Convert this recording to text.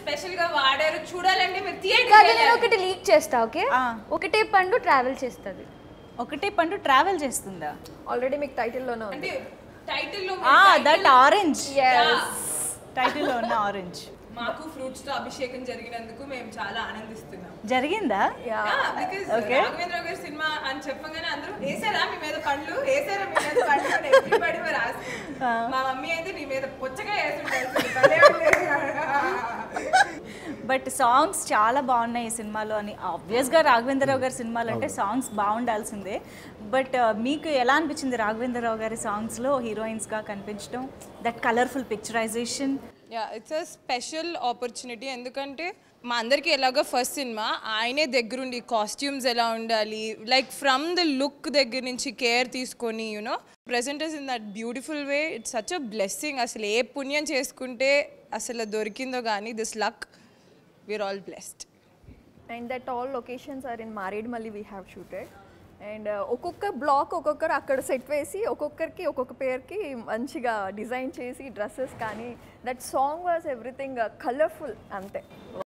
Special గా వాడారు చూడాలంటే మీరు కాదు నేను థియేటర్ ఒకటి లీక్ చేస్తా ఓకే ఆ. ఒకటే పండు ట్రావెల్ చేస్తుంది ఒకటే పండు ట్రావెల్ చేస్తుందా ఆల్రెడీ మీకు టైటిల్లోనే ఉంది అంటే టైటిల్ లో ఆ దట్ ఆరెంజ్ Yes. టైటిల్లో ఉన్న ఆరెంజ్ మాకు ఫ్రూట్స్ తో అభిషేకం జరిగినందుకు మేము చాలా ఆనందిస్తున్నాం జరిగిందా బికాస్ Okay. రాఘవేంద్ర గారి సినిమా అని చెప్పగానే అందరూ వేసారా మీ మీద పండ్లు వేసారా మీ మీద పండ్లు అని everybody were asking. మా మమ్మీ అయితే నీ మీద పుచ్చగా బట్ సాంగ్స్ చాలా బాగున్నాయి ఈ సినిమాలో అని ఆబ్వియస్గా రాఘవేంద్రరావు గారి సినిమాలు అంటే సాంగ్స్ బాగుండాల్సిందే బట్ మీకు ఎలా అనిపించింది రాఘవేంద్రరావు గారి సాంగ్స్లో హీరోయిన్స్గా కనిపించడం that colourful picturisation yeah it's a special opportunity ఎందుకంటే మా అందరికీ ఎలాగో ఫస్ట్ సినిమా ఆయనే దగ్గరుండి కాస్ట్యూమ్స్ ఎలా ఉండాలి లైక్ ఫ్రమ్ ద లుక్ దగ్గర నుంచి కేర్ తీసుకొని you know presenters in that beautiful way it's such a blessing అసలు ఏ పుణ్యం చేసుకుంటే అసలు దొరికిందో కానీ this luck we are all blessed and that all locations are in Maredumilli we have shooted and ఒక్కొక్క బ్లాక్ ఒక్కొక్కరు అక్కడ సెట్ వేసి ఒక్కొక్కరికి ఒక్కొక్క పేరుకి మంచిగా డిజైన్ చేసి డ్రెస్సెస్ కానీ that song was everything colourful అంతే